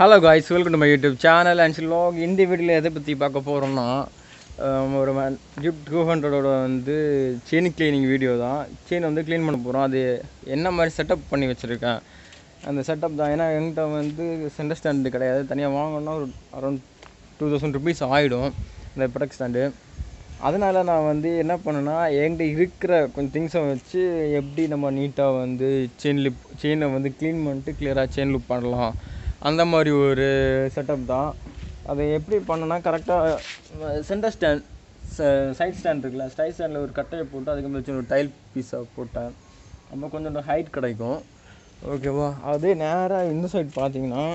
hello guys welcome to my YouTube channel and log இந்த வீடியோவில் எதை பற்றி பார்க்க போகிறோம்னா ஒரு ஜிப் டூ ஹண்ட்ரடோட வந்து செயின் கிளீனிங் வீடியோ தான் செயின் வந்து க்ளீன் பண்ண போகிறோம் அது என்ன மாதிரி செட்டப் பண்ணி வச்சுருக்கேன் அந்த செட்டப் தான் ஏன்னா என்கிட்ட வந்து சென்டர் ஸ்டாண்டு கிடையாது தனியாக வாங்கணும்னா ஒரு அரௌண்ட் டூ தௌசண்ட் ருபீஸ் ஆகிடும் இந்த ப்ரொடக்ட் ஸ்டாண்டு அதனால் நான் வந்து என்ன பண்ணேன்னா என்கிட்ட இருக்கிற கொஞ்சம் திங்ஸை வச்சு எப்படி நம்ம நீட்டாக வந்து செயின் லிப் செயினை வந்து க்ளீன் பண்ணிட்டு கிளியராக செயின் லுப் பண்ணலாம் அந்த மாதிரி ஒரு செட்டப் தான் அதை எப்படி பண்ணேன்னா கரெக்டாக சென்டர் ஸ்டாண்ட் சைட் ஸ்டாண்ட் இருக்குல்ல சைட் ஸ்டாண்டில் ஒரு கட்டையை போட்டு அதுக்கு மேலே ஒரு டைல் பீஸை போட்டேன் நம்ம கொஞ்சம் ஹைட் கிடைக்கும் ஓகேவா அதே நேராக இந்த சைடு பார்த்தீங்கன்னா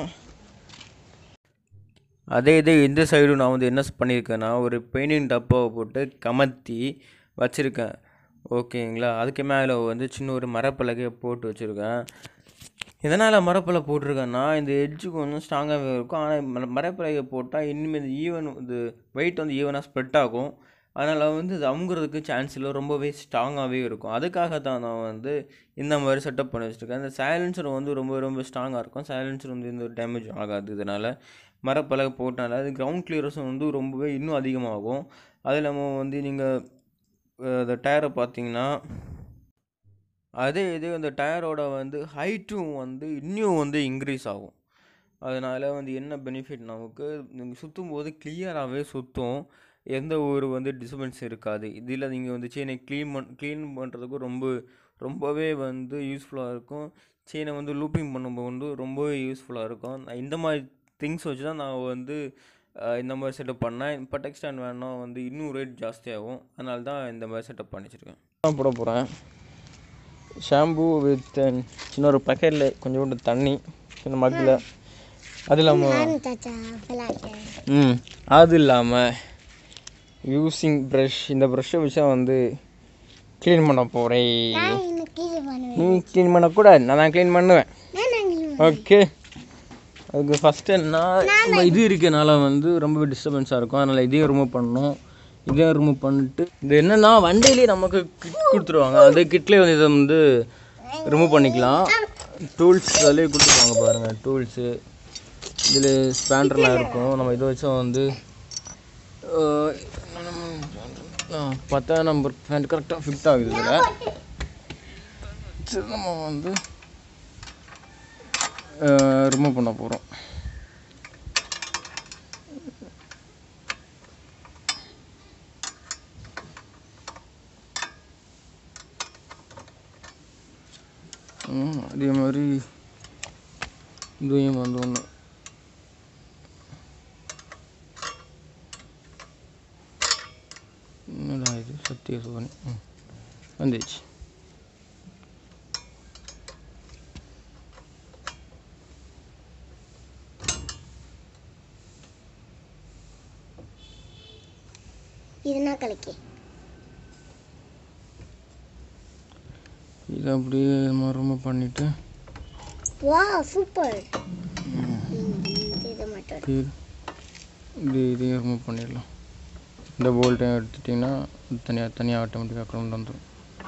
அதே இது இந்த சைடு நான் வந்து என்ன பண்ணியிருக்கேன்னா ஒரு பெயிண்டிங் டப்பாவை போட்டு கமத்தி வச்சுருக்கேன் ஓகேங்களா அதுக்கு மேலே வந்து சின்ன ஒரு மரப்பலகையை போட்டு வச்சுருக்கேன் எதனால் மரப்பலகை போட்டிருக்கேன்னா இந்த எட்ஜு கொஞ்சம் ஸ்ட்ராங்காகவே இருக்கும் ஆனால் மரப்பலகை போட்டால் இனிமேல் இது ஈவன் இது வெயிட் வந்து ஈவனாக ஸ்ப்ரெட் ஆகும் அதனால் வந்து இது அமுங்குறதுக்கு சான்ஸ் இல்லை ரொம்பவே ஸ்ட்ராங்காகவே இருக்கும் அதுக்காக தான் நான் வந்து இந்த மாதிரி செட்டப் பண்ணி வச்சுருக்கேன் இந்த சைலன்சர் வந்து ரொம்ப ரொம்ப ஸ்ட்ராங்காக இருக்கும் சைலன்சர் வந்து இந்த டேமேஜ் ஆகாது இதனால் மரப்பலகை போட்டனால அது கிரவுண்ட் கிளியரன்ஸும் வந்து ரொம்பவே இன்னும் அதிகமாகும் அது இல்லாமல் வந்து நீங்கள் இந்த டயரை பார்த்தீங்கன்னா அதே இது அந்த டயரோட வந்து ஹைட்டும் வந்து இன்னும் வந்து இன்க்ரீஸ் ஆகும் அதனால் வந்து என்ன பெனிஃபிட் நமக்கு நீங்கள் சுற்றும் போது கிளியராகவே சுற்றும் எந்த ஒரு வந்து டிஸ்டர்பன்ஸ் இருக்காது இதில் நீங்கள் வந்து செயினை க்ளீன் பண் க்ளீன் பண்ணுறதுக்கு ரொம்ப ரொம்பவே வந்து யூஸ்ஃபுல்லாக இருக்கும் செயினை வந்து லூப்பிங் பண்ணும்போது வந்து ரொம்பவே யூஸ்ஃபுல்லாக இருக்கும் நான் இந்த மாதிரி திங்ஸ் வச்சு தான் நான் வந்து இந்த மாதிரி செட்டப் பண்ணேன் ப்ரொடெக்ட் ஸ்டாண்ட் வேணா வந்து இன்னும் ரேட் ஜாஸ்தியாகும் அதனால தான் இந்த மாதிரி செட்டப் பண்ணி வச்சுருக்கேன் போட போகிறேன் ஷாம்பு வித் சின்ன ஒரு பக்கெட்டில் கொஞ்சோண்டு தண்ணி சின்ன மக்கில் அது இல்லாமல் ம் அது இல்லாமல் யூஸிங் ப்ரஷ் இந்த ப்ரஷ்ஷை வச்சு தான் வந்து க்ளீன் பண்ண போகிறேன் நீ க்ளீன் பண்ணக்கூடாது நான் தான் க்ளீன் பண்ணுவேன் ஓகே அதுக்கு ஃபஸ்ட்டு என்ன நம்ம இது இருக்கனால வந்து ரொம்ப டிஸ்டர்பன்ஸாக இருக்கும் அதனால் இதையும் ரிமூவ் பண்ணணும் இதையும் ரிமூவ் பண்ணிட்டு இது என்னென்னா வண்டியிலேயே நமக்கு கிட் கொடுத்துருவாங்க அந்த கிட்லேயே வந்து இதை வந்து ரிமூவ் பண்ணிக்கலாம் டூல்ஸ் அதிலே கொடுத்துருவாங்க பாருங்கள் டூல்ஸு இதில் ஸ்பேண்டர்லாம் இருக்கும் நம்ம இதை வச்சா வந்து பத்தாம் நம்பர் பேண்ட் கரெக்டாக ஃபிட் ஆகுது இதில் சரி நம்ம வந்து ரிமூவ் பண்ண போகிறோம் அதே மாதிரி இதையும் வந்து ஒன்று என்னடா இது சத்திய சோதனை ம் வந்துச்சு இதுனா கலக்கி இதை அப்படியே மரம பண்ணிவிட்டு வா சூப்பர் இது மட்டும் கீழ் இப்படி இதையும் ரிமூவ் பண்ணிடலாம் இந்த போல்ட்டையும் எடுத்துட்டிங்கன்னா தனியாக தனியாக ஆட்டோமேட்டிக்காக கொண்டு வந்துடும்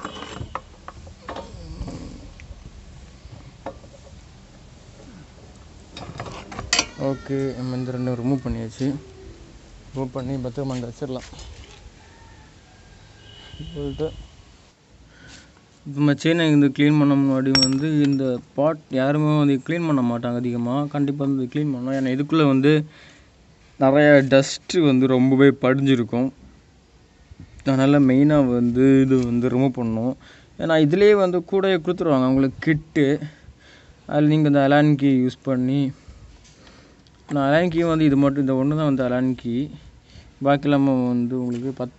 ஓகே நம்ம இந்த ரெண்டும் ரிமூவ் பண்ணியாச்சு ரிமூவ் பண்ணி பத்திரமா அங்கே வச்சிடலாம் போயிட்டு நம்ம செயினை இந்த க்ளீன் பண்ண முன்னாடி வந்து இந்த பாட் யாருமே வந்து க்ளீன் பண்ண மாட்டாங்க அதிகமாக கண்டிப்பாக வந்து க்ளீன் பண்ணணும் ஏன்னா இதுக்குள்ளே வந்து நிறைய டஸ்ட்டு வந்து ரொம்பவே படிஞ்சிருக்கும் அதனால் மெயினாக வந்து இது வந்து ரிமூவ் பண்ணணும் ஏன்னா இதுலேயே வந்து கூடயே கொடுத்துருவாங்க அவங்களுக்கு கிட்டு அதில் நீங்கள் இந்த அலான் கீ யூஸ் பண்ணி நான் அலான் கீ வந்து இது மட்டும் இந்த ஒன்று தான் வந்து அலான் கீ பாக்கி இல்லாமல் வந்து உங்களுக்கு பத்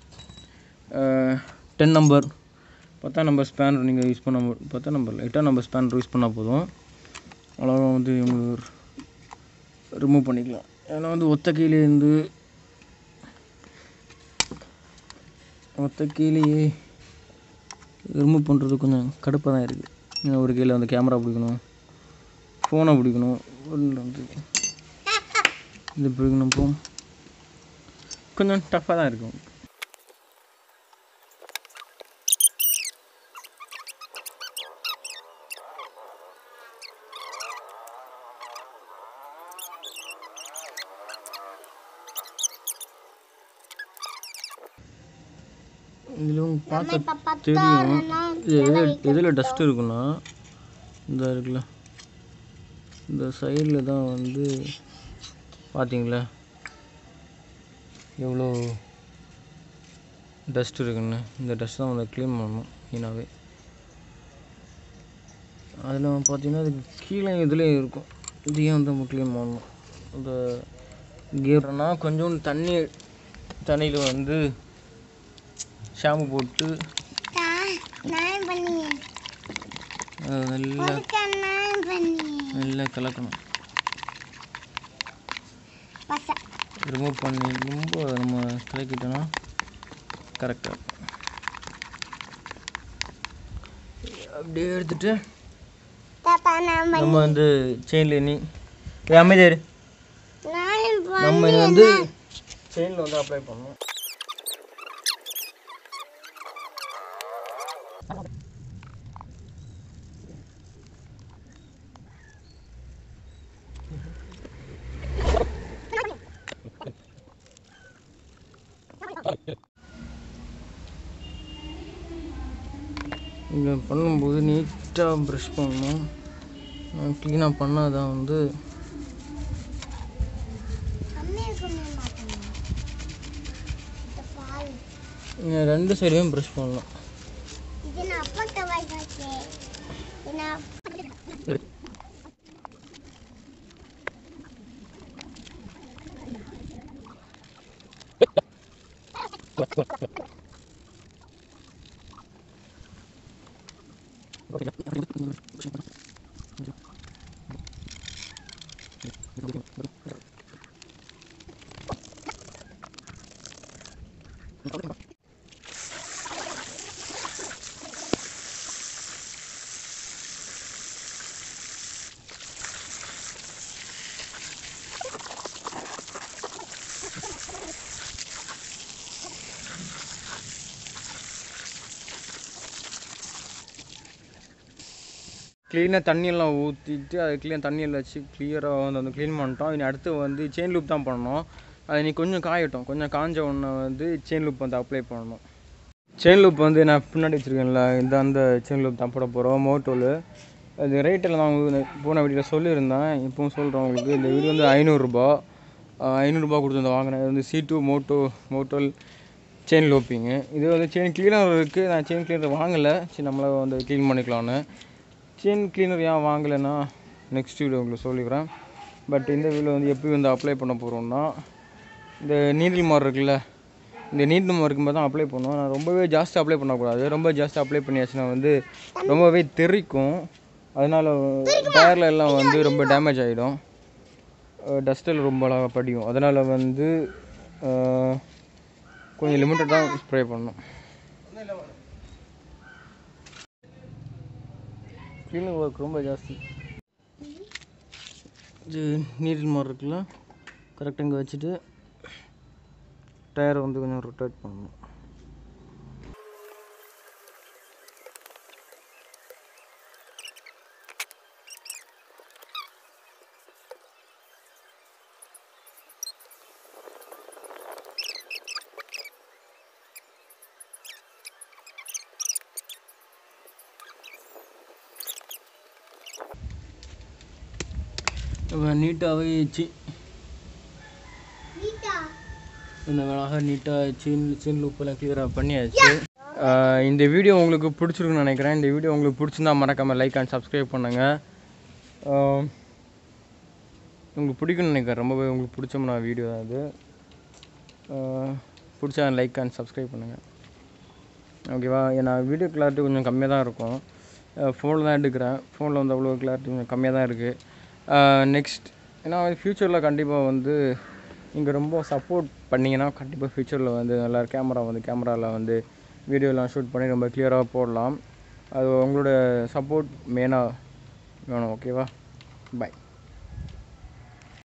டென் நம்பர் பத்தாம் நம்பர் ஸ்பேனர் நீங்கள் யூஸ் பண்ண மு- பத்தாம் நம்பர் எட்டாம் நம்பர் ஸ்பேனர் யூஸ் பண்ணால் போதும் அவ்வளோவா வந்து உங்களுக்கு ரிமூவ் பண்ணிக்கலாம் ஏன்னா வந்து ஒத்த கீழேருந்து ஒத்த கீழேயே ரிமூவ் பண்ணுறது கொஞ்சம் கடுப்பாக தான் இருக்குது ஏன்னா ஒரு கீழே வந்து கேமரா பிடிக்கணும் ஃபோனை பிடிக்கணும் ஒன்று வந்து இது பிடிக்கணும் அப்போ கொஞ்சம் டஃப்பாக தான் இருக்கும் இதில் நம்ம பார்த்தா இப்ப பத்து தெரியும் ஆனா இது எது எதில் டஸ்ட் இருக்குன்னா இந்த இருக்குல்ல இந்த சைடில் தான் வந்து பார்த்தீங்களா எவ்வளோ டஸ்ட் இருக்குன்னு இந்த டஸ்ட் தான் வந்து க்ளீன் பண்ணணும் க்ளீனாகவே அதில் பார்த்தீங்கன்னா அதுக்கு கீழே இதுலேயும் இருக்கும் இதையும் வந்து நம்ம க்ளீன் பண்ணணும் இந்த கீர்னா கொஞ்சோண்டு தண்ணி தண்ணியில் வந்து ஷாம்பு போட்டு தா, நான் பண்ணியே அதை நல்லா ஒருக்க நான் பண்ணியே நல்லா கலக்கணும் பச ரிமூவ் பண்ணி ரொம்ப நம்ம கலக்கிட்டோன்னா கரெக்டாக இருக்கும் அப்படியே எடுத்துட்டு தாத்தா நான் பண்ணி நம்ம வந்து செயினில் நீ ஏய், அமைதியா இரு நான் பண்ணி நம்ம இதை வந்து செயினில் வந்து அப்ளை பண்ணணும் இங்கே பண்ணும்போது நீட்டாக ப்ரஷ் பண்ணணும் க்ளீனாக பண்ணாதான் வந்து அம்மையை கொண்டு மாட்டேன் இந்த பால் இங்கே ரெண்டு சைடையும் ப்ரஷ் பண்ணணும் இது நான் அப்பா கவாய் காய்ச்சே இது நான் க்ளீனாக தண்ணியெல்லாம் ஊற்றிட்டு அது க்ளீன் தண்ணியில் வச்சு கிளியராக வந்து வந்து க்ளீன் பண்ணிட்டோம் இனி அடுத்து வந்து செயின் லூப் தான் பண்ணணும் அது நீ கொஞ்சம் காயட்டும் கொஞ்சம் காஞ்ச உடனே வந்து செயின் லூப் வந்து அப்ளை பண்ணணும் செயின் லூப் வந்து நான் பின்னாடி வச்சுருக்கேன்ல இந்த அந்த செயின் லூப் தான் போட போகிறோம் மோட்டோவில் அது ரேட்டில் நான் உங்களுக்கு போன வீடியோவில் சொல்லியிருந்தேன் இப்போவும் சொல்கிறேன் உங்களுக்கு இந்த வீடியோ வந்து ஐநூறுரூபா ஐநூறுரூபா கொடுத்து வந்து வாங்கினேன் இது வந்து சி டூ மோட்டோ மோட்டோல் செயின் லோப்பிங்கு இது வந்து செயின் கிளீனர் இருக்குது நான் செயின் கிளீனர் வாங்கலை சரி நம்மளை வந்து க்ளீன் பண்ணிக்கலான்னு செயின் கிளீனர் ஏன் வாங்கலைன்னா நெக்ஸ்ட் வீடியோ உங்களுக்கு சொல்லிக்கிறேன் பட் இந்த வீடியோ வந்து எப்படி வந்து அப்ளை பண்ண போகிறோம்னா இந்த நீடில் மார் இருக்குல்ல இந்த நீடில் மார்க்கு மாதிரி தான் அப்ளை பண்ணுவோம் நான் ரொம்பவே ஜாஸ்தி அப்ளை பண்ணக்கூடாது ரொம்ப ஜாஸ்தி அப்ளை பண்ணியாச்சுன்னா வந்து ரொம்பவே தெறிக்கும் அதனால் டயரில் எல்லாம் வந்து ரொம்ப டேமேஜ் ஆகிடும் டஸ்ட்டில் ரொம்ப அழகா படியும் அதனால் வந்து அஹ், கொஞ்சம் லிமிட்டட் தான் ஸ்ப்ரே பண்ணணும் க்ளீனிங் ஒர்க் ரொம்ப ஜாஸ்தி இது நீரில் மாதிரி இருக்குல்ல கரெக்டாக இங்கே வச்சுட்டு டயரை வந்து கொஞ்சம் ரொட்டேட் பண்ணணும் நீட்டாகவே சி நீட்டா இந்த அழகாக நீட்டாக சீன் சீன் லூப்பெல்லாம் கிளியராக பண்ணியாச்சு ஆஹ் இந்த வீடியோ உங்களுக்கு பிடிச்சிருக்குன்னு நினைக்கிறேன் இந்த வீடியோ உங்களுக்கு பிடிச்சிருந்தா மறக்காமல் லைக் அண்ட் சப்ஸ்கிரைப் பண்ணுங்கள் உங்களுக்கு பிடிக்கும்னு நினைக்கிறேன் ரொம்பவே உங்களுக்கு பிடிச்சோம்னா வீடியோ தான் அது ஆஹ் பிடிச்சா லைக் அண்ட் சப்ஸ்கிரைப் பண்ணுங்கள் ஓகேவா ஏன்னா வீடியோ கிளாரிட்டி கொஞ்சம் கம்மியாக தான் இருக்கும் ஃபோனில் தான் எடுக்கிறேன் ஃபோனில் வந்து அவ்வளோ கிளாரிட்டி கொஞ்சம் கம்மியாக தான் இருக்குது நெக்ஸ்ட் ஏன்னா ஃப்யூச்சரில் கண்டிப்பாக வந்து நீங்கள் ரொம்ப சப்போர்ட் பண்ணிங்கன்னா கண்டிப்பாக ஃப்யூச்சரில் வந்து நல்லா கேமரா வந்து கேமராவில் வந்து வீடியோலாம் ஷூட் பண்ணி ரொம்ப கிளியராக போடலாம் அது உங்களோட சப்போர்ட் மெயினாக வேணும் ஓகேவா பை